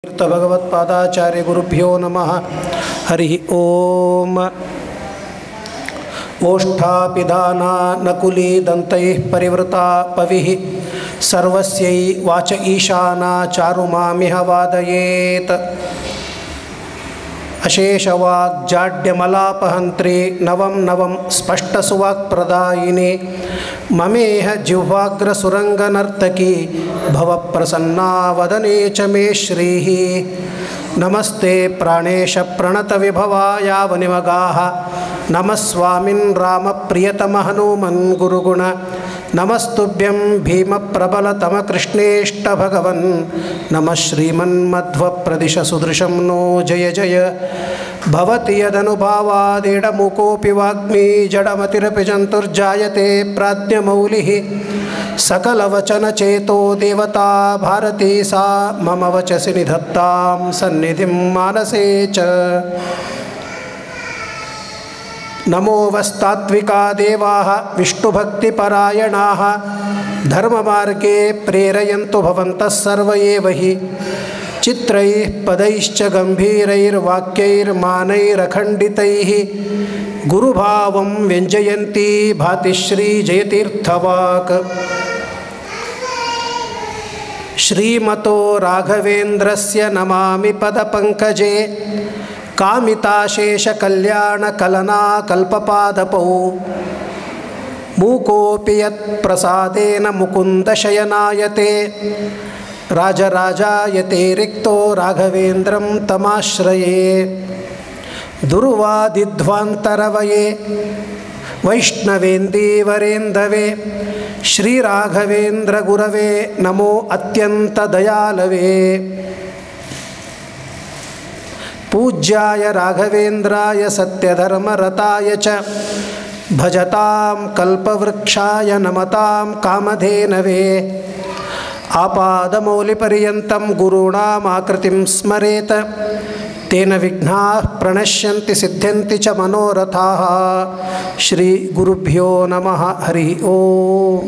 ತೀರ್ಥ ಭಗವತ್ಪಾದಾಚಾರ್ಯ ಗುರುಭ್ಯೋ ನಮಃ ಹರಿ ಓಂ ಓಷ್ಠಾಪಿಧಾನ ನಕುಲಿ ದಂತೈಃ ಪರಿವೃತಾ ಪವಿಃ ಸರ್ವಸ್ಯೈ ವಾಚ ಈಶಾನ ಚಾರು ಮಾಮಿಹ ವಾದಯೇತ್ ಅಶೇಷವಾಗ್ಜಾಡ್ಯಮಲಾಪಹಂತ್ರಿ ನವಂ ನವಂ ಸ್ಪಷ್ಟಸುವಾಕ್ಪ್ರದಾಯಿನಿ ಮಮೇಹ ಜಿಹ್ವಾಗ್ರಸುರಂಗನರ್ತಕಿ ಭವಪ್ರಸನ್ನಾ ವದನೆ ಚ ಮೇ ಶ್ರೀः ನಮಸ್ತೆ ಪ್ರಾಣೇಶ ಪ್ರಣತವಿಭವಾಯಾವನಿಮಗಾः ನಮಃ ಸ್ವಾಮಿನ್ ರಾಮಪ್ರಿಯತಮ ಹನುಮನ್ ಗುರುಗುಣ ನಮಸ್ತುಭ್ಯಂ ಭೀಮಪ್ರಬಲತಮಕೃಷ್ಣೇಷ್ಟಭಗವನ್ ನಮಃ ಶ್ರೀಮನ್ಮಧ್ವಪ್ರದಿಶ ಸುದೃಶಂ नो ಜಯ ಜಯ ಭವತಿ ಯದನುಭಾವಾದೇಡಮುಕೋऽಪि ವಾಗ್ಮೀ ಜಡಮತಿರಪಿ ಜಂತುರ್ಜಾಯತೆ ಪ್ರಾಜ್ಞಮೌಲಿः सकलवचनचेतो देवता भारती सा मम वचसि निधत्तां सन्निधिं मानसे च नमो वस्तात्विका देवाः विष्णुभक्तिपरायणाः धर्ममार्गे प्रेरयन्तु भवन्तः सर्व एव हि चित्रैः पदैश्च गम्भीरैर्वाक्यैर्मानैरखण्डितैः गुरुभावं व्यञ्जयन्ती भातिश्रीजयतीर्थवाक् श्रीमतो राघवेन्द्रस्य नमामि पदपङ्कजे कामिताशेषकल्याणकलनाकल्पपादपौ मूकोऽपि यत्प्रसादेन मुकुन्दशयनायते राजराजायते रिक्तो राघवेन्द्रं तमाश्रये दुर्वादिध्वान्तरवये वैष्णवेन्दीवरेन्दवे श्रीराघवेन्द्रगुरवे नमो अत्यन्तदयालवे पूज्याय राघवेन्द्राय सत्यधर्मरताय च भजतां कल्पवृक्षाय नमतां कामधेनवे आपादमौलिपर्यन्तं गुरूणामाकृतिं स्मरेत तेन विघ्नाः प्रणश्यन्ति सिद्ध्यन्ति च मनोरथाः श्रीगुरुभ्यो नमः हरि ಓಂ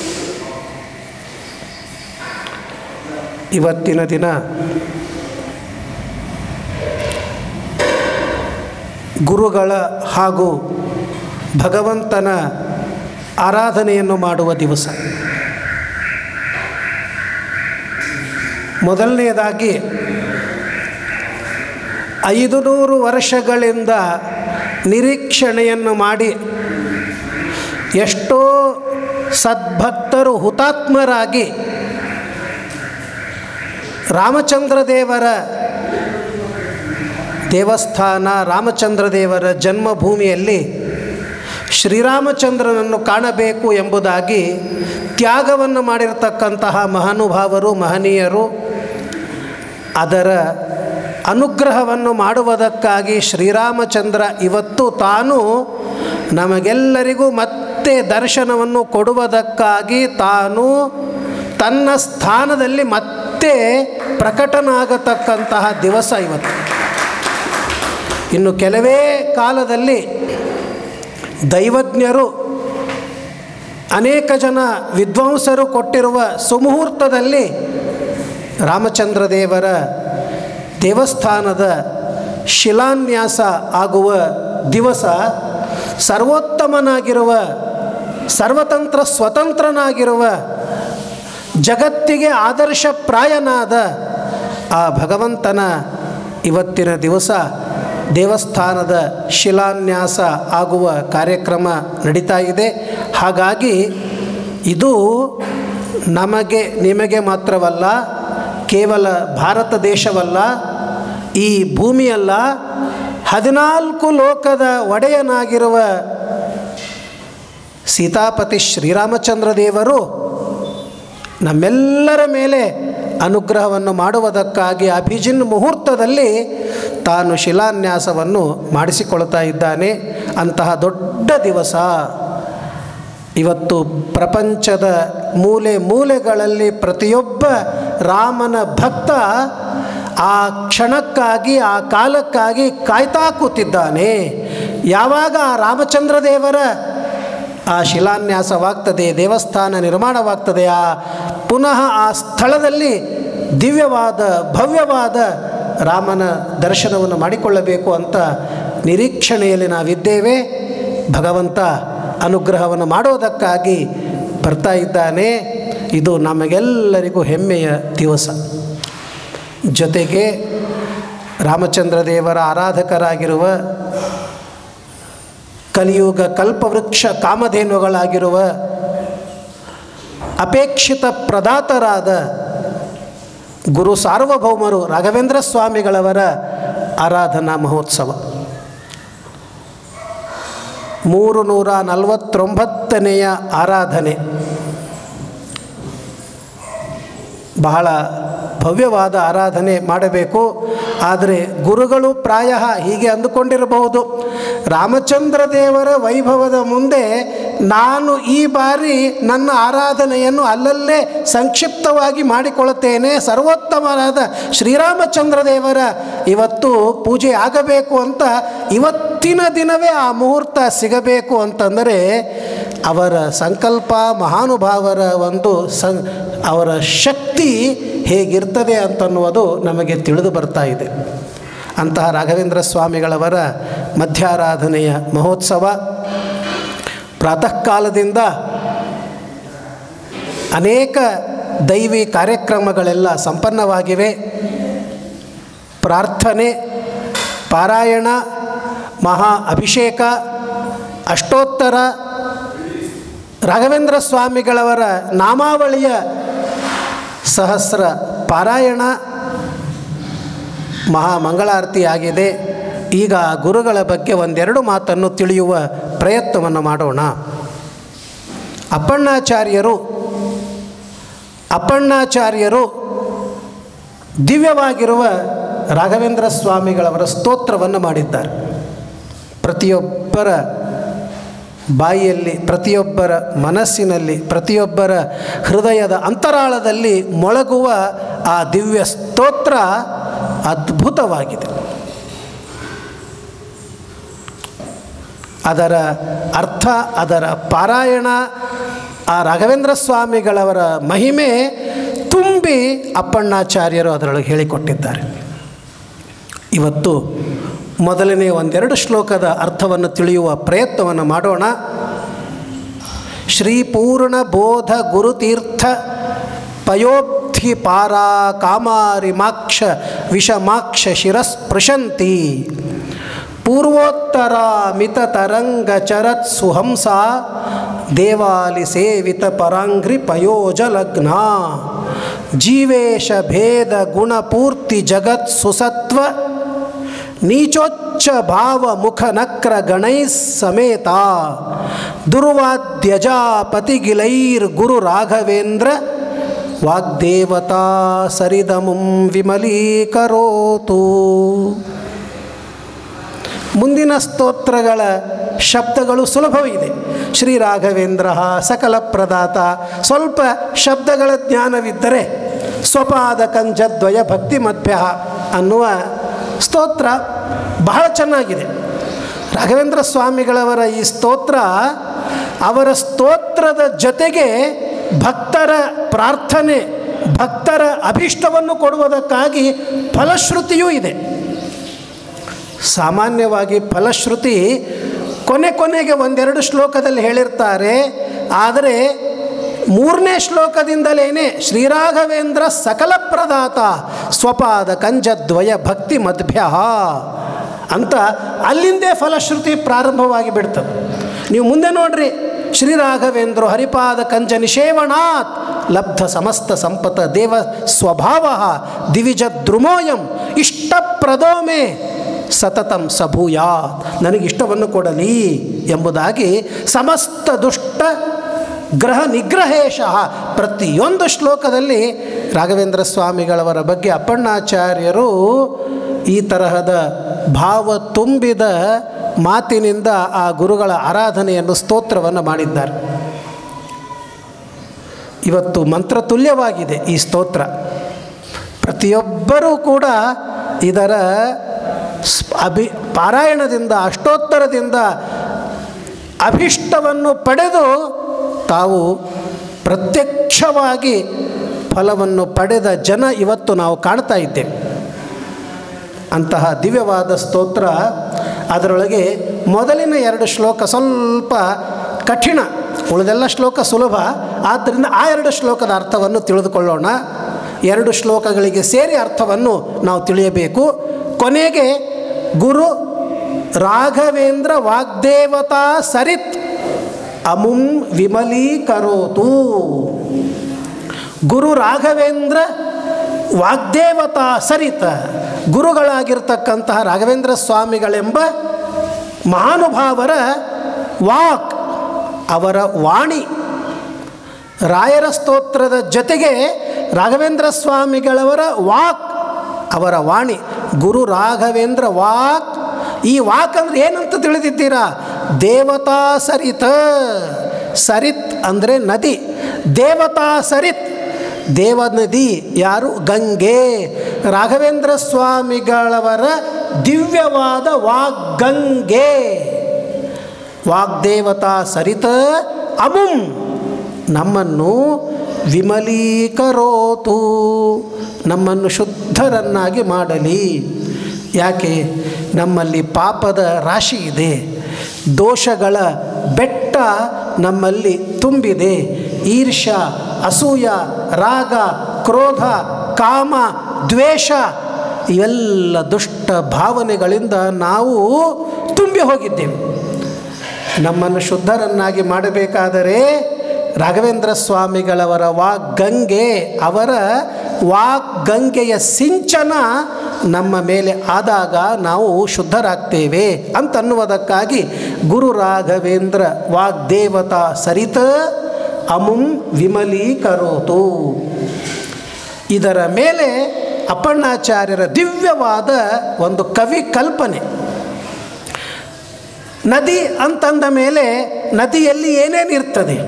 ಇವತ್ತಿನ ದಿನ ಗುರುಗಳ ಹಾಗೂ ಭಗವಂತನ ಆರಾಧನೆಯನ್ನು ಮಾಡುವ ದಿವಸ ಮೊದಲನೆಯದಾಗಿ ಐದು ನೂರು ವರ್ಷಗಳಿಂದ ನಿರೀಕ್ಷಣೆಯನ್ನು ಮಾಡಿ ಎಷ್ಟೋ ಸದ್ಭಕ್ತರು ಹುತಾತ್ಮರಾಗಿ ರಾಮಚಂದ್ರ ದೇವರ ದೇವಸ್ಥಾನ ರಾಮಚಂದ್ರ ದೇವರ ಜನ್ಮಭೂಮಿಯಲ್ಲಿ ಶ್ರೀರಾಮಚಂದ್ರನನ್ನು ಕಾಣಬೇಕು ಎಂಬುದಾಗಿ ತ್ಯಾಗವನ್ನು ಮಾಡಿರತಕ್ಕಂತಹ ಮಹಾನುಭಾವರು ಮಹನೀಯರು ಅದರ ಅನುಗ್ರಹವನ್ನು ಮಾಡುವುದಕ್ಕಾಗಿ ಶ್ರೀರಾಮಚಂದ್ರ ಇವತ್ತು ತಾನು ನಮಗೆಲ್ಲರಿಗೂ ಮತ್ತೆ ದರ್ಶನವನ್ನು ಕೊಡುವುದಕ್ಕಾಗಿ ತಾನು ತನ್ನ ಸ್ಥಾನದಲ್ಲಿ ಮತ್ತೆ ಪ್ರಕಟನಾಗತಕ್ಕಂತಹ ದಿವಸ ಇವತ್ತು ಇನ್ನು ಕೆಲವೇ ಕಾಲದಲ್ಲಿ ದೈವಜ್ಞರು ಅನೇಕ ಜನ ವಿದ್ವಾಂಸರು ಕೊಟ್ಟಿರುವ ಸುಮುಹೂರ್ತದಲ್ಲಿ ರಾಮಚಂದ್ರ ದೇವರ ದೇವಸ್ಥಾನದ ಶಿಲಾನ್ಯಾಸ ಆಗುವ ದಿವಸ ಸರ್ವೋತ್ತಮನಾಗಿರುವ ಸರ್ವತಂತ್ರ ಸ್ವತಂತ್ರನಾಗಿರುವ ಜಗತ್ತಿಗೆ ಆದರ್ಶಪ್ರಾಯನಾದ ಆ ಭಗವಂತನ ಇವತ್ತಿನ ದಿವಸ ದೇವಸ್ಥಾನದ ಶಿಲಾನ್ಯಾಸ ಆಗುವ ಕಾರ್ಯಕ್ರಮ ನಡೀತಾ ಇದೆ ಹಾಗಾಗಿ ಇದು ನಮಗೆ ನಿಮಗೆ ಮಾತ್ರವಲ್ಲ ಕೇವಲ ಭಾರತ ದೇಶವಲ್ಲ ಈ ಭೂಮಿಯಲ್ಲ ಹದಿನಾಲ್ಕು ಲೋಕದ ಒಡೆಯನಾಗಿರುವ ಸೀತಾಪತಿ ಶ್ರೀರಾಮಚಂದ್ರ ದೇವರು ನಮ್ಮೆಲ್ಲರ ಮೇಲೆ ಅನುಗ್ರಹವನ್ನು ಮಾಡುವುದಕ್ಕಾಗಿ ಅಭಿಜಿನ್ ಮುಹೂರ್ತದಲ್ಲಿ ತಾನು ಶಿಲಾನ್ಯಾಸವನ್ನು ಮಾಡಿಸಿಕೊಳ್ತಾ ಇದ್ದಾನೆ ಅಂತಹ ದೊಡ್ಡ ದಿವಸ ಇವತ್ತು ಪ್ರಪಂಚದ ಮೂಲೆ ಮೂಲೆಗಳಲ್ಲಿ ಪ್ರತಿಯೊಬ್ಬ ರಾಮನ ಭಕ್ತ ಆ ಕ್ಷಣಕ್ಕಾಗಿ ಆ ಕಾಲಕ್ಕಾಗಿ ಕಾಯ್ತಾ ಕೂತಿದ್ದಾನೆ ಯಾವಾಗ ಆ ರಾಮಚಂದ್ರ ದೇವರ ಆ ಶಿಲಾನ್ಯಾಸವಾಗ್ತದೆ ದೇವಸ್ಥಾನ ನಿರ್ಮಾಣವಾಗ್ತದೆ ಆ ಪುನಃ ಆ ಸ್ಥಳದಲ್ಲಿ ದಿವ್ಯವಾದ ಭವ್ಯವಾದ ರಾಮನ ದರ್ಶನವನ್ನು ಮಾಡಿಕೊಳ್ಳಬೇಕು ಅಂತ ನಿರೀಕ್ಷಣೆಯಲ್ಲಿ ನಾವಿದ್ದೇವೆ ಭಗವಂತ ಅನುಗ್ರಹವನ್ನು ಮಾಡೋದಕ್ಕಾಗಿ ಬರ್ತಾ ಇದ್ದಾನೆ ಇದು ನಮಗೆಲ್ಲರಿಗೂ ಹೆಮ್ಮೆಯ ದಿವಸ ಜೊತೆಗೆ ರಾಮಚಂದ್ರ ದೇವರ ಆರಾಧಕರಾಗಿರುವ ಕಲಿಯುಗ ಕಲ್ಪವೃಕ್ಷ ಕಾಮಧೇನುಗಳಾಗಿರುವ ಅಪೇಕ್ಷಿತ ಪ್ರದಾತರಾದ ಗುರು ಸಾರ್ವಭೌಮರು ರಾಘವೇಂದ್ರ ಸ್ವಾಮಿಗಳವರ ಆರಾಧನಾ ಮಹೋತ್ಸವ ಮೂರು ನೂರ ನಲವತ್ತೊಂಬತ್ತನೆಯ ಆರಾಧನೆ ಬಹಳ ಭವ್ಯವಾದ ಆರಾಧನೆ ಮಾಡಬೇಕು ಆದರೆ ಗುರುಗಳು ಪ್ರಾಯ ಹೀಗೆ ಅಂದುಕೊಂಡಿರಬಹುದು ರಾಮಚಂದ್ರ ದೇವರ ವೈಭವದ ಮುಂದೆ ನಾನು ಈ ಬಾರಿ ನನ್ನ ಆರಾಧನೆಯನ್ನು ಅಲ್ಲಲ್ಲೇ ಸಂಕ್ಷಿಪ್ತವಾಗಿ ಮಾಡಿಕೊಳ್ಳುತ್ತೇನೆ ಸರ್ವೋತ್ತಮರಾದ ಶ್ರೀರಾಮಚಂದ್ರ ದೇವರ ಇವತ್ತು ಪೂಜೆ ಆಗಬೇಕು ಅಂತ ಇವತ್ತಿನ ದಿನವೇ ಆ ಮುಹೂರ್ತ ಸಿಗಬೇಕು ಅಂತಂದರೆ ಅವರ ಸಂಕಲ್ಪ ಮಹಾನುಭಾವರ ಒಂದು ಸಂ ಅವರ ಶಕ್ತಿ ಹೇಗಿರ್ತದೆ ಅಂತನ್ನುವುದು ನಮಗೆ ತಿಳಿದು ಬರ್ತಾ ಇದೆ ಅಂತಹ ರಾಘವೇಂದ್ರ ಸ್ವಾಮಿಗಳವರ ಮಧ್ಯಾರಾಧನೆಯ ಮಹೋತ್ಸವ ಪ್ರಾತಃ ಕಾಲದಿಂದ ಅನೇಕ ದೈವಿ ಕಾರ್ಯಕ್ರಮಗಳೆಲ್ಲ ಸಂಪನ್ನವಾಗಿವೆ ಪ್ರಾರ್ಥನೆ ಪಾರಾಯಣ ಮಹಾ ಅಭಿಷೇಕ ಅಷ್ಟೋತ್ತರ ರಾಘವೇಂದ್ರ ಸ್ವಾಮಿಗಳವರ ನಾಮಾವಳಿಯ ಸಹಸ್ರ ಪಾರಾಯಣ ಮಹಾಮಂಗಳಾರತಿ ಆಗಿದೆ ಈಗ ಗುರುಗಳ ಬಗ್ಗೆ ಒಂದೆರಡು ಮಾತನ್ನು ತಿಳಿಯುವ ಪ್ರಯತ್ನವನ್ನು ಮಾಡೋಣ ಅಪ್ಪಣ್ಣಾಚಾರ್ಯರು ಅಪ್ಪಣ್ಣಾಚಾರ್ಯರು ದಿವ್ಯವಾಗಿರುವ ರಾಘವೇಂದ್ರ ಸ್ವಾಮಿಗಳವರ ಸ್ತೋತ್ರವನ್ನು ಮಾಡಿದ್ದಾರೆ ಪ್ರತಿಯೊಬ್ಬರ ಬಾಯಿಯಲ್ಲಿ ಪ್ರತಿಯೊಬ್ಬರ ಮನಸ್ಸಿನಲ್ಲಿ ಪ್ರತಿಯೊಬ್ಬರ ಹೃದಯದ ಅಂತರಾಳದಲ್ಲಿ ಮೊಳಗುವ ಆ ದಿವ್ಯ ಸ್ತೋತ್ರ ಅದ್ಭುತವಾಗಿದೆ ಅದರ ಅರ್ಥ ಅದರ ಪಾರಾಯಣ ಆ ರಾಘವೇಂದ್ರ ಸ್ವಾಮಿಗಳವರ ಮಹಿಮೆ ತುಂಬಿ ಅಪ್ಪಣ್ಣಾಚಾರ್ಯರು ಅದರೊಳಗೆ ಹೇಳಿಕೊಟ್ಟಿದ್ದಾರೆ ಇವತ್ತು ಮೊದಲನೇ ಒಂದೆರಡು ಶ್ಲೋಕದ ಅರ್ಥವನ್ನು ತಿಳಿಯುವ ಪ್ರಯತ್ನವನ್ನು ಮಾಡೋಣ ಶ್ರೀ ಪೂರ್ಣ ಬೋಧ ಗುರುತೀರ್ಥ ಪಯೋಬ್ಧಿ ಪಾರಾ ಕಾಮಾರಿಮಾಕ್ಷ ವಿಷಮಾಕ್ಷ ಶಿರಸ್ಪೃಶಂತಿ ಪೂರ್ವೋತ್ತರ ಮಿತ ತರಂಗ ಚರತ್ ಸುಹಂಸ ದೇವಾಲಿ ಸೇವಿತ ಪರಾಂಘ್ರಿ ಪಯೋಜ ಲಗ್ನ ಜೀವೇಶ ಭೇದ ಗುಣಪೂರ್ತಿ ಜಗತ್ ಸುಸತ್ವ ನೀಚೋಚ್ಚ ಭಾವ ಮುಖ ನಕ್ರ ಗಣೈ ಸಮೇತ ದುರ್ವಾದ್ಯಜಾಪತಿಗಿಲೈರ್ ಗುರು ರಾಘವೇಂದ್ರ ವಾಗ್ದೇವತಾ ಸರಿದಮುಂ ವಿಮಲೀಕರೋತು ಮುಂದಿನ ಸ್ತೋತ್ರಗಳ ಶಬ್ದಗಳು ಸುಲಭವಿದೆ ಶ್ರೀ ರಾಘವೇಂದ್ರ ಸಕಲ ಪ್ರದಾತ ಸ್ವಲ್ಪ ಶಬ್ದಗಳ ಜ್ಞಾನವಿದ್ದರೆ ಸ್ವಪಾದ ಕಂಜದ್ವಯ ಭಕ್ತಿ ಮಧ್ಯ ಅನ್ನುವ ಸ್ತೋತ್ರ ಬಹಳ ಚೆನ್ನಾಗಿದೆ ರಾಘವೇಂದ್ರ ಸ್ವಾಮಿಗಳವರ ಈ ಸ್ತೋತ್ರ ಅವರ ಸ್ತೋತ್ರದ ಜೊತೆಗೆ ಭಕ್ತರ ಪ್ರಾರ್ಥನೆ ಭಕ್ತರ ಅಭಿಷ್ಟವನ್ನು ಕೊಡುವುದಕ್ಕಾಗಿ ಫಲಶ್ರುತಿಯೂ ಇದೆ ಸಾಮಾನ್ಯವಾಗಿ ಫಲಶ್ರುತಿ ಕೊನೆ ಕೊನೆಗೆ ಒಂದೆರಡು ಶ್ಲೋಕದಲ್ಲಿ ಹೇಳಿರ್ತಾರೆ ಆದರೆ ಮೂರನೇ ಶ್ಲೋಕದಿಂದಲೇ ಶ್ರೀರಾಘವೇಂದ್ರ ಸಕಲ ಪ್ರದಾತ ಸ್ವಪಾದ ಕಂಜದ್ವಯ ಭಕ್ತಿ ಮಧ್ಯ ಅಂತ ಅಲ್ಲಿಂದೇ ಫಲಶ್ರುತಿ ಪ್ರಾರಂಭವಾಗಿ ಬಿಡ್ತದೆ ನೀವು ಮುಂದೆ ನೋಡ್ರಿ ಶ್ರೀರಾಘವೇಂದ್ರ ಹರಿಪಾದ ಕಂಜ ನಿಷೇವಣಾತ್ ಲಬ್ಧ ಸಮಸ್ತ ಸಂಪತ ದೇವ ಸ್ವಭಾವ ದಿವಿಜ ದ್ರುಮೋಯಂ ಇಷ್ಟಪ್ರದೋಮೆ ಸತತಂ ಸಭೂಯಾತ್ ನನಗೆ ಇಷ್ಟವನ್ನು ಕೊಡಲಿ ಎಂಬುದಾಗಿ ಸಮಸ್ತ ದುಷ್ಟ ಗ್ರಹ ನಿಗ್ರಹೇಶ ಪ್ರತಿಯೊಂದು ಶ್ಲೋಕದಲ್ಲಿ ರಾಘವೇಂದ್ರ ಸ್ವಾಮಿಗಳವರ ಬಗ್ಗೆ ಅಪ್ಪಣ್ಣಾಚಾರ್ಯರು ಈ ತರಹದ ಭಾವ ತುಂಬಿದ ಮಾತಿನಿಂದ ಆ ಗುರುಗಳ ಆರಾಧನೆಯನ್ನು ಸ್ತೋತ್ರವನ್ನು ಮಾಡಿದ್ದಾರೆ ಇವತ್ತು ಮಂತ್ರತುಲ್ಯವಾಗಿದೆ ಈ ಸ್ತೋತ್ರ ಪ್ರತಿಯೊಬ್ಬರೂ ಕೂಡ ಇದರ ಅಭಿ ಪಾರಾಯಣದಿಂದ ಅಷ್ಟೋತ್ತರದಿಂದ ಅಭಿಷ್ಟವನ್ನು ಪಡೆದು ತಾವು ಪ್ರತ್ಯಕ್ಷವಾಗಿ ಫಲವನ್ನು ಪಡೆದ ಜನ ಇವತ್ತು ನಾವು ಕಾಣ್ತಾ ಇದ್ದೇವೆ ಅಂತಹ ದಿವ್ಯವಾದ ಸ್ತೋತ್ರ ಅದರೊಳಗೆ ಮೊದಲಿನ ಎರಡು ಶ್ಲೋಕ ಸ್ವಲ್ಪ ಕಠಿಣ ಉಳಿದೆಲ್ಲ ಶ್ಲೋಕ ಸುಲಭ ಆದ್ದರಿಂದ ಆ ಎರಡು ಶ್ಲೋಕದ ಅರ್ಥವನ್ನು ತಿಳಿದುಕೊಳ್ಳೋಣ ಎರಡು ಶ್ಲೋಕಗಳಿಗೆ ಸೇರಿ ಅರ್ಥವನ್ನು ನಾವು ತಿಳಿಯಬೇಕು ಕೊನೆಗೆ ಗುರು ರಾಘವೇಂದ್ರ ವಾಗ್ದೇವತಾ ಸರಿತ್ ಅಮುಂ ವಿಮಲೀಕರೋತು ಗುರು ರಾಘವೇಂದ್ರ ವಾಗ್ದೇವತಾ ಸರಿತ ಗುರುಗಳಾಗಿರ್ತಕ್ಕಂತಹ ರಾಘವೇಂದ್ರ ಸ್ವಾಮಿಗಳೆಂಬ ಮಹಾನುಭಾವರ ವಾಕ್ ಅವರ ವಾಣಿ ರಾಯರ ಸ್ತೋತ್ರದ ಜೊತೆಗೆ ರಾಘವೇಂದ್ರ ಸ್ವಾಮಿಗಳವರ ವಾಕ್ ಅವರ ವಾಣಿ ಗುರು ರಾಘವೇಂದ್ರ ವಾಕ್ ಈ ವಾಕ್ ಅಂದರೆ ಏನಂತ ತಿಳಿದಿದ್ದೀರಾ ದೇವತಾ ಸರಿತ ಸರಿತ್ ಅಂದರೆ ನದಿ ದೇವತಾ ಸರಿತ್ ದೇವ ನದಿ ಯಾರು ಗಂಗೆ ರಾಘವೇಂದ್ರ ಸ್ವಾಮಿಗಳವರ ದಿವ್ಯವಾದ ವಾಗ್ಗಂಗೆ ವಾಗ್ದೇವತಾ ಸರಿತ ಅಮುಂ ನಮ್ಮನ್ನು ವಿಮಲೀಕರೋತು ನಮ್ಮನ್ನು ಶುದ್ಧರನ್ನಾಗಿ ಮಾಡಲಿ ಯಾಕೆ ನಮ್ಮಲ್ಲಿ ಪಾಪದ ರಾಶಿ ಇದೆ ದೋಷಗಳ ಬೆಟ್ಟ ನಮ್ಮಲ್ಲಿ ತುಂಬಿದೆ ಈರ್ಷ ಅಸೂಯ ರಾಗ ಕ್ರೋಧ ಕಾಮ ದ್ವೇಷ ಇವೆಲ್ಲ ದುಷ್ಟ ಭಾವನೆಗಳಿಂದ ನಾವು ತುಂಬಿ ಹೋಗಿದ್ದೇವೆ ನಮ್ಮನ್ನು ಶುದ್ಧರನ್ನಾಗಿ ಮಾಡಬೇಕಾದರೆ ರಾಘವೇಂದ್ರ ಸ್ವಾಮಿಗಳವರ ವಾಗ್ಗಂಗೆ ಅವರ ವಾಗ್ಗಂಗೆಯ ಸಿಂಚನ ನಮ್ಮ ಮೇಲೆ ಆದಾಗ ನಾವು ಶುದ್ಧರಾಗ್ತೇವೆ ಅಂತನ್ನುವುದಕ್ಕಾಗಿ ಗುರು ರಾಘವೇಂದ್ರ ವಾಗ್ದೇವತಾ ಸರಿತ ಅಮುಂ ವಿಮಲೀಕರೋತು ಇದರ ಮೇಲೆ ಅಪ್ಪಣ್ಣಾಚಾರ್ಯರ ದಿವ್ಯವಾದ ಒಂದು ಕವಿ ಕಲ್ಪನೆ ನದಿ ಅಂತಂದ ಮೇಲೆ ನದಿಯಲ್ಲಿ ಏನೇನಿರ್ತದೆ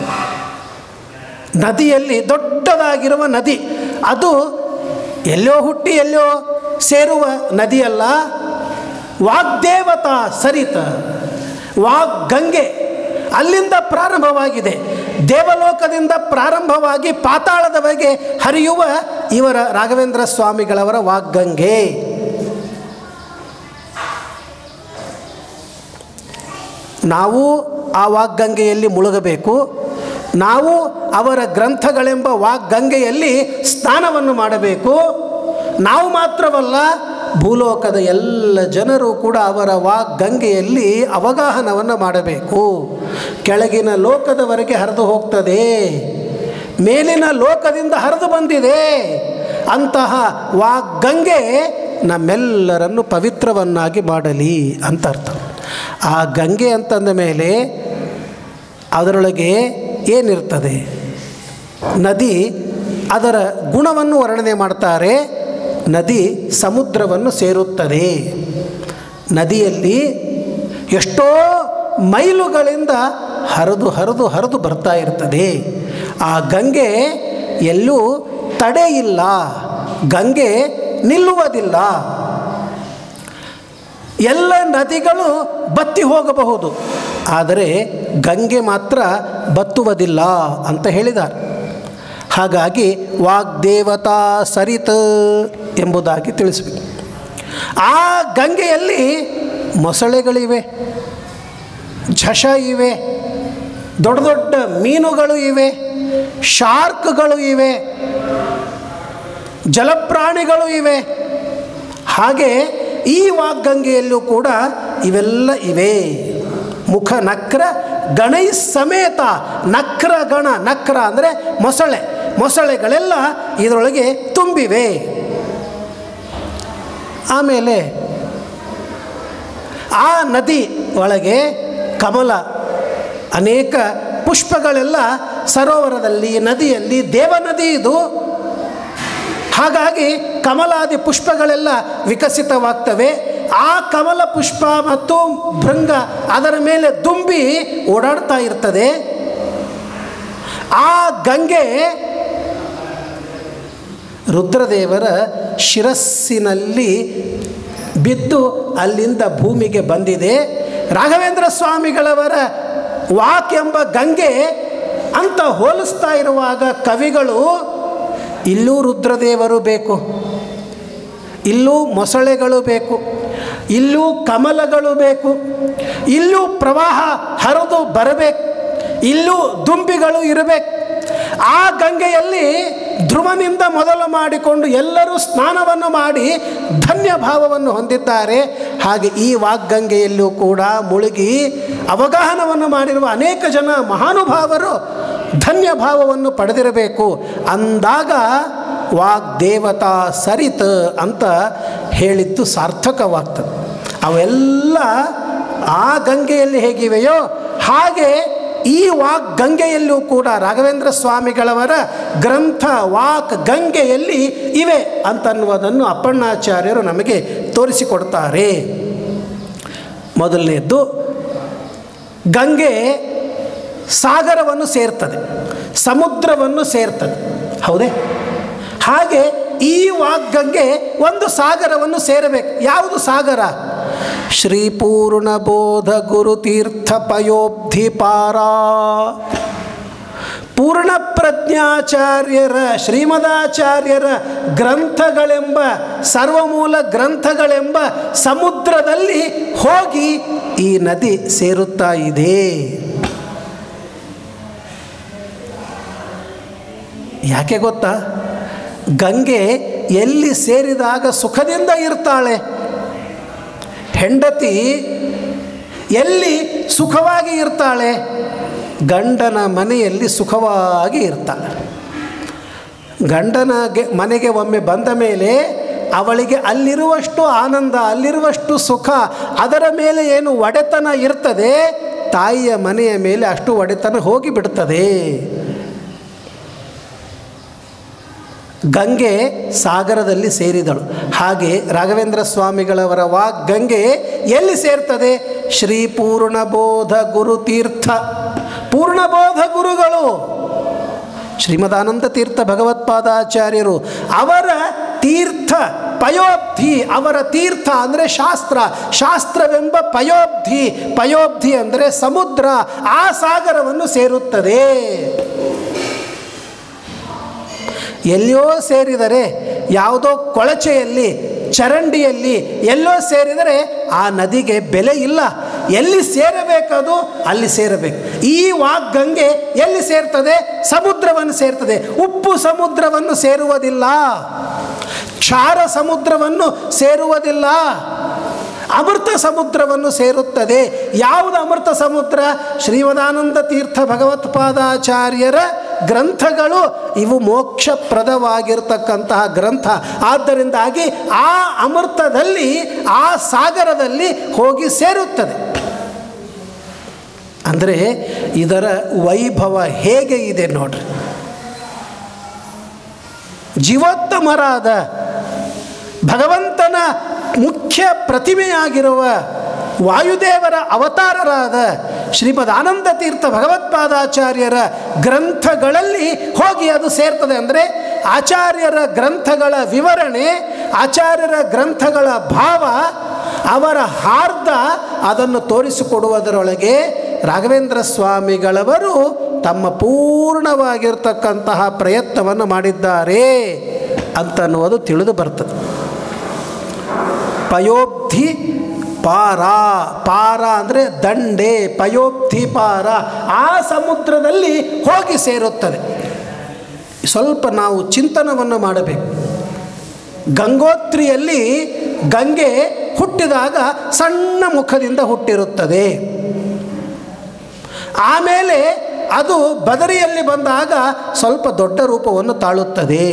ನದಿಯಲ್ಲಿ ದೊಡ್ಡದಾಗಿರುವ ನದಿ ಅದು ಎಲ್ಲೋ ಹುಟ್ಟಿ ಎಲ್ಲೋ ಸೇರುವ ನದಿಯಲ್ಲ ವಾಗ್ದೇವತಾ ಸರಿತ ವಾಗ್ಗಂಗೆ ಅಲ್ಲಿಂದ ಪ್ರಾರಂಭವಾಗಿದೆ ದೇವಲೋಕದಿಂದ ಪ್ರಾರಂಭವಾಗಿ ಪಾತಾಳದವರೆಗೆ ಹರಿಯುವ ಇವರ ರಾಘವೇಂದ್ರ ಸ್ವಾಮಿಗಳವರ ವಾಗ್ಗಂಗೆ ನಾವು ಆ ವಾಗ್ಗಂಗೆಯಲ್ಲಿ ಮುಳುಗಬೇಕು ನಾವು ಅವರ ಗ್ರಂಥಗಳೆಂಬ ವಾಗ್ಗಂಗೆಯಲ್ಲಿ ಸ್ನಾನವನ್ನು ಮಾಡಬೇಕು ನಾವು ಮಾತ್ರವಲ್ಲ ಭೂಲೋಕದ ಎಲ್ಲ ಜನರು ಕೂಡ ಅವರ ವಾಗ್ಗಂಗೆಯಲ್ಲಿ ಅವಗಾಹನವನ್ನು ಮಾಡಬೇಕು ಕೆಳಗಿನ ಲೋಕದವರೆಗೆ ಹರಿದು ಹೋಗ್ತದೆ ಮೇಲಿನ ಲೋಕದಿಂದ ಹರಿದು ಬಂದಿದೆ ಅಂತಹ ವಾಗ್ಗಂಗೆ ನಮ್ಮೆಲ್ಲರನ್ನು ಪವಿತ್ರವನ್ನಾಗಿ ಮಾಡಲಿ ಅಂತ ಅರ್ಥ ಆ ಗಂಗೆ ಅಂತಂದ ಮೇಲೆ ಅದರೊಳಗೆ ಏನಿರ್ತದೆ ನದಿ ಅದರ ಗುಣವನ್ನು ವರ್ಣನೆ ಮಾಡ್ತಾರೆ ನದಿ ಸಮುದ್ರವನ್ನು ಸೇರುತ್ತದೆ ನದಿಯಲ್ಲಿ ಎಷ್ಟೋ ಮೈಲುಗಳಿಂದ ಹರಿದು ಹರಿದು ಹರಿದು ಬರ್ತಾ ಇರ್ತದೆ ಆ ಗಂಗೆ ಎಲ್ಲೂ ತಡೆ ಇಲ್ಲ ಗಂಗೆ ನಿಲ್ಲುವುದಿಲ್ಲ ಎಲ್ಲ ನದಿಗಳು ಬತ್ತಿ ಹೋಗಬಹುದು ಆದರೆ ಗಂಗೆ ಮಾತ್ರ ಬತ್ತುವುದಿಲ್ಲ ಅಂತ ಹೇಳಿದ್ದಾರೆ ಹಾಗಾಗಿ ವಾಗ್ದೇವತಾ ಸರಿತ ಎಂಬುದಾಗಿ ತಿಳಿಸಬೇಕು ಆ ಗಂಗೆಯಲ್ಲಿ ಮೊಸಳೆಗಳಿವೆ ಝಷ ಇವೆ ದೊಡ್ಡ ದೊಡ್ಡ ಮೀನುಗಳು ಇವೆ ಶಾರ್ಕ್ಗಳು ಇವೆ ಜಲಪ್ರಾಣಿಗಳು ಇವೆ ಹಾಗೆ ಈ ವಾಗ್ಗಂಗೆಯಲ್ಲೂ ಕೂಡ ಇವೆಲ್ಲ ಇವೆ ಮುಖ ನಕ್ರ ಗಣೈ ಸಮೇತ ನಕ್ರ ಗಣ ನಕ್ರ ಅಂದರೆ ಮೊಸಳೆ ಮೊಸಳೆಗಳೆಲ್ಲ ಇದರೊಳಗೆ ತುಂಬಿವೆ ಆಮೇಲೆ ಆ ನದಿ ಒಳಗೆ ಕಮಲ ಅನೇಕ ಪುಷ್ಪಗಳೆಲ್ಲ ಸರೋವರದಲ್ಲಿ ನದಿಯಲ್ಲಿ ದೇವನದಿ ಇದು ಹಾಗಾಗಿ ಕಮಲಾದಿ ಪುಷ್ಪಗಳೆಲ್ಲ ವಿಕಸಿತವಾಗ್ತವೆ ಆ ಕಮಲ ಪುಷ್ಪ ಮತ್ತು ಭೃಂಗ ಅದರ ಮೇಲೆ ದುಂಬಿ ಓಡಾಡ್ತಾ ಇರ್ತದೆ ಆ ಗಂಗೆ ರುದ್ರದೇವರ ಶಿರಸ್ಸಿನಲ್ಲಿ ಬಿದ್ದು ಅಲ್ಲಿಂದ ಭೂಮಿಗೆ ಬಂದಿದೆ ರಾಘವೇಂದ್ರ ಸ್ವಾಮಿಗಳವರ ವಾಕ್ ಎಂಬ ಗಂಗೆ ಅಂತ ಹೋಲಿಸ್ತಾ ಇರುವಾಗ ಕವಿಗಳು ಇಲ್ಲೂ ರುದ್ರದೇವರು ಬೇಕು ಇಲ್ಲೂ ಮೊಸಳೆಗಳು ಬೇಕು ಇಲ್ಲೂ ಕಮಲಗಳು ಬೇಕು ಇಲ್ಲೂ ಪ್ರವಾಹ ಹರಿದು ಬರಬೇಕು ಇಲ್ಲೂ ದುಂಬಿಗಳು ಇರಬೇಕು ಆ ಗಂಗೆಯಲ್ಲಿ ಧ್ರುವನಿಂದ ಮೊದಲು ಮಾಡಿಕೊಂಡು ಎಲ್ಲರೂ ಸ್ನಾನವನ್ನು ಮಾಡಿ ಧನ್ಯ ಭಾವವನ್ನು ಹೊಂದಿದ್ದಾರೆ ಹಾಗೆ ಈ ವಾಗ್ಗಂಗೆಯಲ್ಲೂ ಕೂಡ ಮುಳುಗಿ ಅವಗಾಹನವನ್ನು ಮಾಡಿರುವ ಅನೇಕ ಜನ ಮಹಾನುಭಾವರು ಧನ್ಯ ಭಾವವನ್ನು ಪಡೆದಿರಬೇಕು ಅಂದಾಗ ವಾಗ್ದೇವತಾ ಸರಿತ ಅಂತ ಹೇಳಿದ್ದು ಸಾರ್ಥಕವಾಗ್ತದೆ ಅವೆಲ್ಲ ಆ ಗಂಗೆಯಲ್ಲಿ ಹೇಗಿವೆಯೋ ಹಾಗೆ ಈ ವಾಕ್ ಗಂಗೆಯಲ್ಲೂ ಕೂಡ ರಾಘವೇಂದ್ರ ಸ್ವಾಮಿಗಳವರ ಗ್ರಂಥ ವಾಕ್ ಗಂಗೆಯಲ್ಲಿ ಇವೆ ಅಂತನ್ನುವುದನ್ನು ಅಪ್ಪಣ್ಣಾಚಾರ್ಯರು ನಮಗೆ ತೋರಿಸಿಕೊಡ್ತಾರೆ ಮೊದಲನೇದ್ದು ಗಂಗೆ ಸಾಗರವನ್ನು ಸೇರ್ತದೆ ಸಮುದ್ರವನ್ನು ಸೇರ್ತದೆ ಹೌದೇ ಹಾಗೆ ಈ ವಾಗ್ಗಂಗೆ ಒಂದು ಸಾಗರವನ್ನು ಸೇರಬೇಕು ಯಾವುದು ಸಾಗರ ಶ್ರೀ ಪೂರ್ಣಬೋಧ ಗುರುತೀರ್ಥ ಪಯೋಬ್ಧಿ ಪಾರ ಪೂರ್ಣ ಪ್ರಜ್ಞಾಚಾರ್ಯರ ಶ್ರೀಮದಾಚಾರ್ಯರ ಗ್ರಂಥಗಳೆಂಬ ಸರ್ವಮೂಲ ಗ್ರಂಥಗಳೆಂಬ ಸಮುದ್ರದಲ್ಲಿ ಹೋಗಿ ಈ ನದಿ ಸೇರುತ್ತಾ ಇದೆ ಯಾಕೆ ಗೊತ್ತಾ ಗಂಗೆ ಎಲ್ಲಿ ಸೇರಿದಾಗ ಸುಖದಿಂದ ಇರ್ತಾಳೆ ಹೆಂಡತಿ ಎಲ್ಲಿ ಸುಖವಾಗಿ ಇರ್ತಾಳೆ ಗಂಡನ ಮನೆಯಲ್ಲಿ ಸುಖವಾಗಿ ಇರ್ತಾಳೆ ಗಂಡನ ಗೆ- ಮನೆಗೆ ಒಮ್ಮೆ ಬಂದ ಮೇಲೆ ಅವಳಿಗೆ ಅಲ್ಲಿರುವಷ್ಟು ಆನಂದ ಅಲ್ಲಿರುವಷ್ಟು ಸುಖ ಅದರ ಮೇಲೆ ಏನು ಒಡೆತನ ಇರ್ತದೆ ತಾಯಿಯ ಮನೆಯ ಮೇಲೆ ಅಷ್ಟು ಒಡೆತನ ಹೋಗಿಬಿಡ್ತದೆ ಗಂಗೆ ಸಾಗರದಲ್ಲಿ ಸೇರಿದಳು ಹಾಗೆ ರಾಘವೇಂದ್ರ ಸ್ವಾಮಿಗಳವರ ವಾಗ್ ಗಂಗೆ ಎಲ್ಲಿ ಸೇರ್ತದೆ ಶ್ರೀ ಪೂರ್ಣಬೋಧ ಗುರುತೀರ್ಥ ಪೂರ್ಣಬೋಧ ಗುರುಗಳು ಶ್ರೀಮದಾನಂದ ತೀರ್ಥ ಭಗವತ್ಪಾದಾಚಾರ್ಯರು ಅವರ ತೀರ್ಥ ಪಯೋಬ್ಧಿ ಅವರ ತೀರ್ಥ ಅಂದರೆ ಶಾಸ್ತ್ರ ಶಾಸ್ತ್ರವೆಂಬ ಪಯೋಬ್ಧಿ ಪಯೋಬ್ಧಿ ಅಂದರೆ ಸಮುದ್ರ ಆ ಸಾಗರವನ್ನು ಸೇರುತ್ತದೆ ಎಲ್ಲಿಯೋ ಸೇರಿದರೆ ಯಾವುದೋ ಕೊಳಚೆಯಲ್ಲಿ ಚರಂಡಿಯಲ್ಲಿ ಎಲ್ಲೋ ಸೇರಿದರೆ ಆ ನದಿಗೆ ಬೆಲೆ ಇಲ್ಲ ಎಲ್ಲಿ ಸೇರಬೇಕದು ಅಲ್ಲಿ ಸೇರಬೇಕು ಈ ವಾಗ್ಗಂಗೆ ಎಲ್ಲಿ ಸೇರ್ತದೆ ಸಮುದ್ರವನ್ನು ಸೇರ್ತದೆ ಉಪ್ಪು ಸಮುದ್ರವನ್ನು ಸೇರುವುದಿಲ್ಲ ಕ್ಷಾರ ಸಮುದ್ರವನ್ನು ಸೇರುವುದಿಲ್ಲ ಅಮೃತ ಸಮುದ್ರವನ್ನು ಸೇರುತ್ತದೆ ಯಾವುದು ಅಮೃತ ಸಮುದ್ರ ಶ್ರೀಮದಾನಂದ ತೀರ್ಥ ಭಗವತ್ಪಾದಾಚಾರ್ಯರ ಗ್ರಂಥಗಳು ಇವು ಮೋಕ್ಷಪ್ರದವಾಗಿರ್ತಕ್ಕಂತಹ ಗ್ರಂಥ ಆದ್ದರಿಂದಾಗಿ ಆ ಅಮೃತದಲ್ಲಿ ಆ ಸಾಗರದಲ್ಲಿ ಹೋಗಿ ಸೇರುತ್ತದೆ ಅಂದರೆ ಇದರ ವೈಭವ ಹೇಗೆ ಇದೆ ನೋಡ್ರಿ ಜೀವೋತ್ತಮರಾದ ಭಗವಂತನ ಮುಖ್ಯ ಪ್ರತಿಮೆಯಾಗಿರುವ ವಾಯುದೇವರ ಅವತಾರರಾದ ಶ್ರೀಮದ್ ಆನಂದ ತೀರ್ಥ ಭಗವತ್ಪಾದಾಚಾರ್ಯರ ಗ್ರಂಥಗಳಲ್ಲಿ ಹೋಗಿ ಅದು ಸೇರ್ತದೆ ಅಂದರೆ ಆಚಾರ್ಯರ ಗ್ರಂಥಗಳ ವಿವರಣೆ ಆಚಾರ್ಯರ ಗ್ರಂಥಗಳ ಭಾವ ಅವರ ಹಾರ್ದ ಅದನ್ನು ತೋರಿಸಿಕೊಡುವುದರೊಳಗೆ ರಾಘವೇಂದ್ರ ಸ್ವಾಮಿಗಳವರು ತಮ್ಮ ಪೂರ್ಣವಾಗಿರ್ತಕ್ಕಂತಹ ಪ್ರಯತ್ನವನ್ನು ಮಾಡಿದ್ದಾರೆ ಅಂತನ್ನುವುದು ತಿಳಿದು ಬರ್ತದೆ ಪಯೋಬ್ಧಿ ಪಾರ ಪಾರ ಅಂದರೆ ದಂಡೆ ಪಯೋಬ್ಧಿ ಪಾರ ಆ ಸಮುದ್ರದಲ್ಲಿ ಹೋಗಿ ಸೇರುತ್ತದೆ ಸ್ವಲ್ಪ ನಾವು ಚಿಂತನವನ್ನು ಮಾಡಬೇಕು ಗಂಗೋತ್ರಿಯಲ್ಲಿ ಗಂಗೆ ಹುಟ್ಟಿದಾಗ ಸಣ್ಣ ಮುಖದಿಂದ ಹುಟ್ಟಿರುತ್ತದೆ ಆಮೇಲೆ ಅದು ಬದರಿಯಲ್ಲಿ ಬಂದಾಗ ಸ್ವಲ್ಪ ದೊಡ್ಡ ರೂಪವನ್ನು ತಾಳುತ್ತದೆ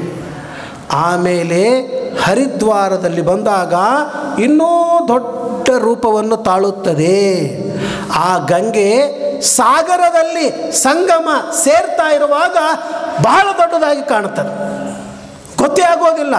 ಆಮೇಲೆ ಹರಿದ್ವಾರದಲ್ಲಿ ಬಂದಾಗ ಇನ್ನೂ ದೊಡ್ಡ ರೂಪವನ್ನು ತಾಳುತ್ತದೆ ಆ ಗಂಗೆ ಸಾಗರದಲ್ಲಿ ಸಂಗಮ ಸೇರ್ತಾ ಇರುವಾಗ ಬಹಳ ದೊಡ್ಡದಾಗಿ ಕಾಣುತ್ತದೆ ಗೊತ್ತೇ ಆಗೋದಿಲ್ಲ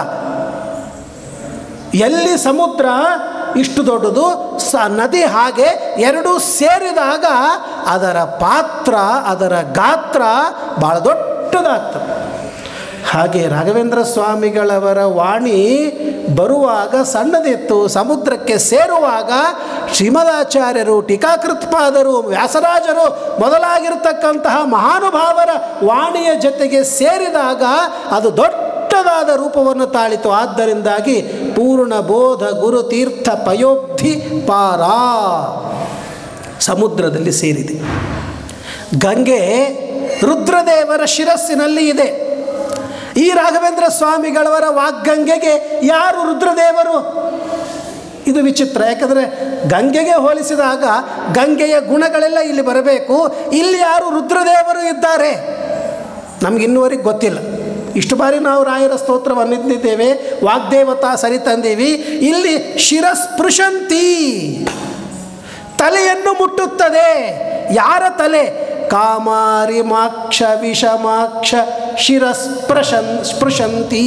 ಎಲ್ಲಿ ಸಮುದ್ರ ಇಷ್ಟು ದೊಡ್ಡದು ಸ ನದಿ ಹಾಗೆ ಎರಡೂ ಸೇರಿದಾಗ ಅದರ ಪಾತ್ರ ಅದರ ಗಾತ್ರ ಭಾಳ ದೊಡ್ಡದಾಗ್ತದೆ ಹಾಗೆ ರಾಘವೇಂದ್ರ ಸ್ವಾಮಿಗಳವರ ವಾಣಿ ಬರುವಾಗ ಸಣ್ಣದಿತ್ತು ಸಮುದ್ರಕ್ಕೆ ಸೇರುವಾಗ ಶ್ರೀಮದಾಚಾರ್ಯರು ಟೀಕಾಕೃತ್ಪಾದರು ವ್ಯಾಸರಾಜರು ಮೊದಲಾಗಿರ್ತಕ್ಕಂತಹ ಮಹಾನುಭಾವರ ವಾಣಿಯ ಜೊತೆಗೆ ಸೇರಿದಾಗ ಅದು ದೊಡ್ಡದಾದ ರೂಪವನ್ನು ತಾಳಿತು ಆದ್ದರಿಂದಾಗಿ ಪೂರ್ಣ ಬೋಧ ಗುರು ತೀರ್ಥ ಪಯೋಬ್ಧಿ ಪಾರ ಸಮುದ್ರದಲ್ಲಿ ಸೇರಿದೆ ಗಂಗೆ ರುದ್ರದೇವರ ಶಿರಸ್ಸಿನಲ್ಲಿ ಇದೆ ಈ ರಾಘವೇಂದ್ರ ಸ್ವಾಮಿಗಳವರ ವಾಗ್ಗಂಗೆಗೆ ಯಾರು ರುದ್ರದೇವರು ಇದು ವಿಚಿತ್ರ ಯಾಕಂದರೆ ಗಂಗೆಗೆ ಹೋಲಿಸಿದಾಗ ಗಂಗೆಯ ಗುಣಗಳೆಲ್ಲ ಇಲ್ಲಿ ಬರಬೇಕು ಇಲ್ಲಿ ಯಾರು ರುದ್ರದೇವರು ಇದ್ದಾರೆ ನಮ್ಗೆ ಇನ್ನುವರೆಗೆ ಗೊತ್ತಿಲ್ಲ ಇಷ್ಟು ಬಾರಿ ನಾವು ರಾಯರ ಸ್ತೋತ್ರವನ್ನು ನಿಂತಿದ್ದೇವೆ ವಾಗ್ದೇವತಾ ಸರಿ ತಂದೀವಿ ಇಲ್ಲಿ ಶಿರಸ್ಪೃಶಂತಿ ತಲೆಯನ್ನು ಮುಟ್ಟುತ್ತದೆ ಯಾರ ತಲೆ ಕಾಮಾರಿ ಮಾಕ್ಷ ವಿಷಮಾಕ್ಷ ಶಿರಸ್ಪೃಶನ್ ಸ್ಪೃಶಂತಿ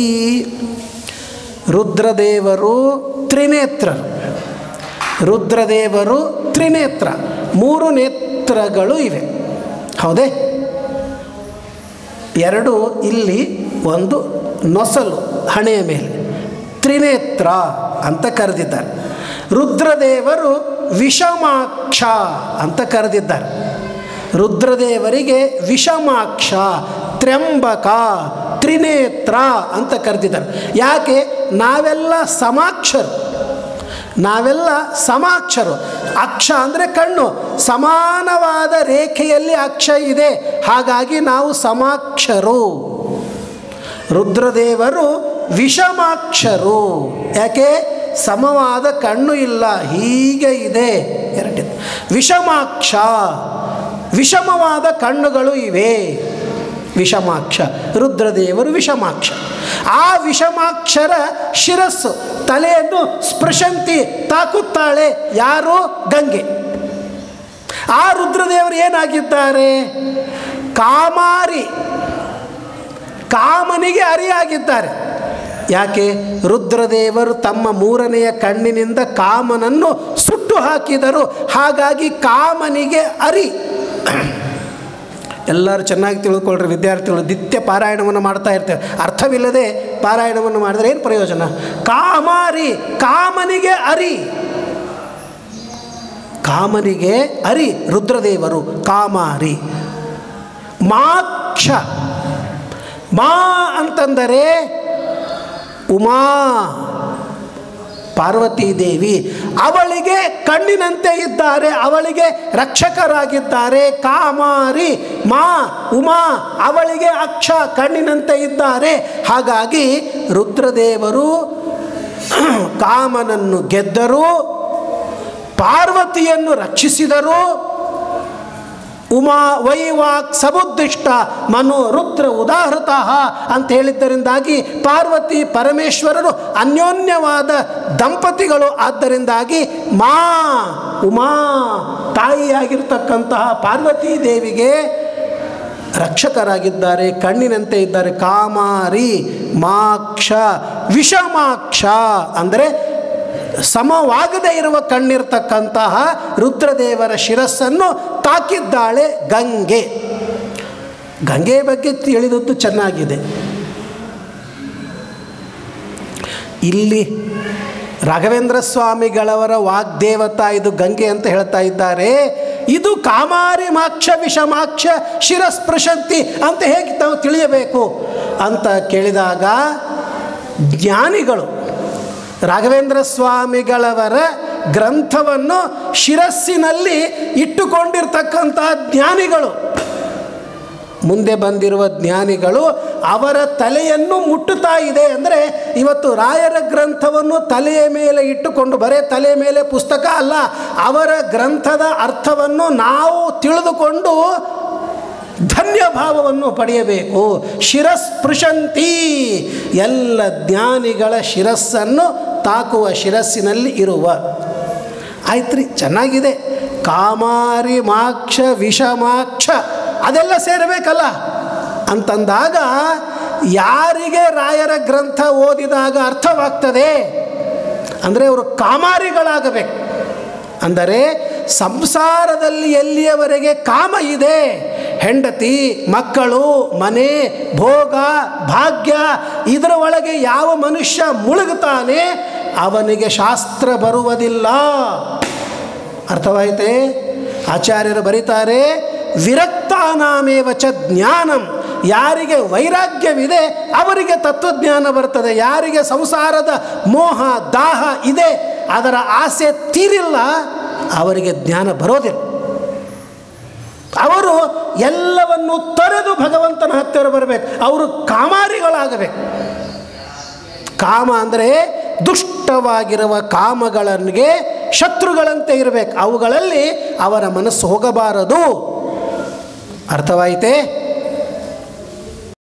ರುದ್ರದೇವರು ತ್ರಿನೇತ್ರರು ರುದ್ರದೇವರು ತ್ರಿನೇತ್ರ ಮೂರು ನೇತ್ರಗಳು ಇವೆ ಹೌದೇ ಎರಡು ಇಲ್ಲಿ ಒಂದು ನೊಸಲು ಹಣೆಯ ಮೇಲೆ ತ್ರಿನೇತ್ರ ಅಂತ ಕರೆದಿದ್ದಾರೆ ರುದ್ರದೇವರು ವಿಷಮಾಕ್ಷ ಅಂತ ಕರೆದಿದ್ದಾರೆ ರುದ್ರದೇವರಿಗೆ ವಿಷಮಾಕ್ಷ ತ್ರ್ಯಂಬಕ ತ್ರಿನೇತ್ರ ಅಂತ ಕರೆದಿದ್ದಾರೆ ಯಾಕೆ ನಾವೆಲ್ಲ ಸಮಾಕ್ಷರು ನಾವೆಲ್ಲ ಸಮಾಕ್ಷರು ಅಕ್ಷ ಅಂದರೆ ಕಣ್ಣು ಸಮಾನವಾದ ರೇಖೆಯಲ್ಲಿ ಅಕ್ಷ ಇದೆ ಹಾಗಾಗಿ ನಾವು ಸಮಾಕ್ಷರು ರುದ್ರದೇವರು ವಿಷಮಾಕ್ಷರು ಯಾಕೆ ಸಮವಾದ ಕಣ್ಣು ಇಲ್ಲ ಹೀಗೆ ಇದೆ ಎರಡಿದೆ ವಿಷಮಾಕ್ಷ ವಿಷಮವಾದ ಕಣ್ಣುಗಳು ಇವೆ ವಿಷಮಾಕ್ಷ ರುದ್ರದೇವರು ವಿಷಮಾಕ್ಷ ಆ ವಿಷಮಾಕ್ಷರ ಶಿರಸ್ಸು ತಲೆಯನ್ನು ಸ್ಪೃಶಂತಿ ತಾಕುತ್ತಾಳೆ ಯಾರು ಗಂಗೆ ಆ ರುದ್ರದೇವರು ಏನಾಗಿದ್ದಾರೆ ಕಾಮಾರಿ ಕಾಮನಿಗೆ ಅರಿಯಾಗಿದ್ದಾರೆ ಯಾಕೆ ರುದ್ರದೇವರು ತಮ್ಮ ಮೂರನೆಯ ಕಣ್ಣಿನಿಂದ ಕಾಮನನ್ನು ಸುಟ್ಟು ಹಾಕಿದರು ಹಾಗಾಗಿ ಕಾಮನಿಗೆ ಅರಿ ಎಲ್ಲರೂ ಚೆನ್ನಾಗಿ ತಿಳ್ಕೊಳ್ರಿ ವಿದ್ಯಾರ್ಥಿಗಳು ನಿತ್ಯ ಪಾರಾಯಣವನ್ನು ಮಾಡ್ತಾ ಇರ್ತೇವೆ ಅರ್ಥವಿಲ್ಲದೆ ಪಾರಾಯಣವನ್ನು ಮಾಡಿದ್ರೆ ಏನು ಪ್ರಯೋಜನ ಕಾಮಾರಿ ಕಾಮನಿಗೆ ಅರಿ ಕಾಮನಿಗೆ ಅರಿ ರುದ್ರದೇವರು ಕಾಮಾರಿ ಮಾಕ್ಷ ಮಾ ಅಂತಂದರೆ ಉಮಾ ಪಾರ್ವತೀ ದೇವಿ ಅವಳಿಗೆ ಕಣ್ಣಿನಂತೆ ಇದ್ದಾರೆ ಅವಳಿಗೆ ರಕ್ಷಕರಾಗಿದ್ದಾರೆ ಕಾಮಾರಿ ಮಾ ಉಮಾ ಅವಳಿಗೆ ಅಕ್ಷ ಕಣ್ಣಿನಂತೆ ಇದ್ದಾರೆ ಹಾಗಾಗಿ ರುದ್ರದೇವರು ಕಾಮನನ್ನು ಗೆದ್ದರು ಪಾರ್ವತಿಯನ್ನು ರಕ್ಷಿಸಿದರು ಉಮಾ ವೈವಾಕ್ ಸಮುದ್ದಿಷ್ಟ ಮನು ರುದ್ರ ಉದಾಹೃತ ಅಂತ ಹೇಳಿದ್ದರಿಂದಾಗಿ ಪಾರ್ವತಿ ಪರಮೇಶ್ವರರು ಅನ್ಯೋನ್ಯವಾದ ದಂಪತಿಗಳು ಆದ್ದರಿಂದಾಗಿ ಮಾ ಉಮಾ ತಾಯಿಯಾಗಿರ್ತಕ್ಕಂತಹ ಪಾರ್ವತೀ ದೇವಿಗೆ ರಕ್ಷಕರಾಗಿದ್ದಾರೆ ಕಣ್ಣಿನಂತೆ ಇದ್ದಾರೆ ಕಾಮಾರಿ ಮಾಕ್ಷ ವಿಷಮಾಕ್ಷ ಅಂದರೆ ಸಮವಾಗದೇ ಇರುವ ಕಣ್ಣಿರ್ತಕ್ಕಂತಹ ರುದ್ರದೇವರ ಶಿರಸ್ಸನ್ನು ತಾಕಿದ್ದಾಳೆ ಗಂಗೆ ಗಂಗೆಯ ಬಗ್ಗೆ ತಿಳಿದದ್ದು ಚೆನ್ನಾಗಿದೆ ಇಲ್ಲಿ ರಾಘವೇಂದ್ರ ಸ್ವಾಮಿಗಳವರ ವಾಗ್ದೇವತಾ ಇದು ಗಂಗೆ ಅಂತ ಹೇಳ್ತಾ ಇದ್ದಾರೆ ಇದು ಕಾಮಾರಿ ಮಾಕ್ಷ ವಿಷಮಾಕ್ಷ ಶಿರಸ್ಪೃಶಂತಿ ಅಂತ ಹೇಗೆ ತಾವು ತಿಳಿಯಬೇಕು ಅಂತ ಕೇಳಿದಾಗ ಜ್ಞಾನಿಗಳು ರಾಘವೇಂದ್ರ ಸ್ವಾಮಿಗಳವರ ಗ್ರಂಥವನ್ನು ಶಿರಸ್ಸಿನಲ್ಲಿ ಇಟ್ಟುಕೊಂಡಿರ್ತಕ್ಕಂತಹ ಜ್ಞಾನಿಗಳು ಮುಂದೆ ಬಂದಿರುವ ಜ್ಞಾನಿಗಳು ಅವರ ತಲೆಯನ್ನು ಮುಟ್ಟುತ್ತಾ ಇದೆ ಅಂದರೆ ಇವತ್ತು ರಾಯರ ಗ್ರಂಥವನ್ನು ತಲೆಯ ಮೇಲೆ ಇಟ್ಟುಕೊಂಡು ಬರೇ ತಲೆಯ ಮೇಲೆ ಪುಸ್ತಕ ಅಲ್ಲ ಅವರ ಗ್ರಂಥದ ಅರ್ಥವನ್ನು ನಾವು ತಿಳಿದುಕೊಂಡು ಧನ್ಯ ಭಾವವನ್ನು ಪಡೆಯಬೇಕು ಶಿರಸ್ಪೃಶಂತಿ ಎಲ್ಲ ಜ್ಞಾನಿಗಳ ಶಿರಸ್ಸನ್ನು ತಾಕುವ ಶಿರಸ್ಸಿನಲ್ಲಿ ಇರುವ ಆಯ್ತು ರೀ ಚೆನ್ನಾಗಿದೆ ಕಾಮಾರಿ ಮಾಕ್ಷ ವಿಷಮಾಕ್ಷ ಅದೆಲ್ಲ ಸೇರಬೇಕಲ್ಲ ಅಂತಂದಾಗ ಯಾರಿಗೆ ರಾಯರ ಗ್ರಂಥ ಓದಿದಾಗ ಅರ್ಥವಾಗ್ತದೆ ಅಂದರೆ ಅವರು ಕಾಮಾರಿಗಳಾಗಬೇಕು ಅಂದರೆ ಸಂಸಾರದಲ್ಲಿ ಎಲ್ಲಿಯವರೆಗೆ ಕಾಮ ಇದೆ ಹೆಂಡತಿ ಮಕ್ಕಳು ಮನೆ ಭೋಗ ಭಾಗ್ಯ ಇದರ ಒಳಗೆ ಯಾವ ಮನುಷ್ಯ ಮುಳುಗುತ್ತಾನೆ ಅವನಿಗೆ ಶಾಸ್ತ್ರ ಬರುವುದಿಲ್ಲ ಅರ್ಥವಾಯಿತೆ ಆಚಾರ್ಯರು ಬರೀತಾರೆ ವಿರಕ್ತಾನಾಮೇವ ಚ ಜ್ಞಾನಂ ಯಾರಿಗೆ ವೈರಾಗ್ಯವಿದೆ ಅವರಿಗೆ ತತ್ವಜ್ಞಾನ ಬರ್ತದೆ ಯಾರಿಗೆ ಸಂಸಾರದ ಮೋಹ ದಾಹ ಇದೆ ಅದರ ಆಸೆ ತೀರಿಲ್ಲ ಅವರಿಗೆ ಜ್ಞಾನ ಬರೋದಿಲ್ಲ ಅವರು ಎಲ್ಲವನ್ನು ತೊರೆದು ಭಗವಂತನ ಹತ್ತಿರ ಬರಬೇಕು ಅವರು ಕಾಮಾರಿಗಳಾಗಬೇಕು ಕಾಮ ಅಂದರೆ ದುಷ್ಟವಾಗಿರುವ ಕಾಮಗಳಿಗೆ ಶತ್ರುಗಳಂತೆ ಇರಬೇಕು ಅವುಗಳಲ್ಲಿ ಅವರ ಮನಸ್ಸು ಹೋಗಬಾರದು ಅರ್ಥವಾಯಿತೆ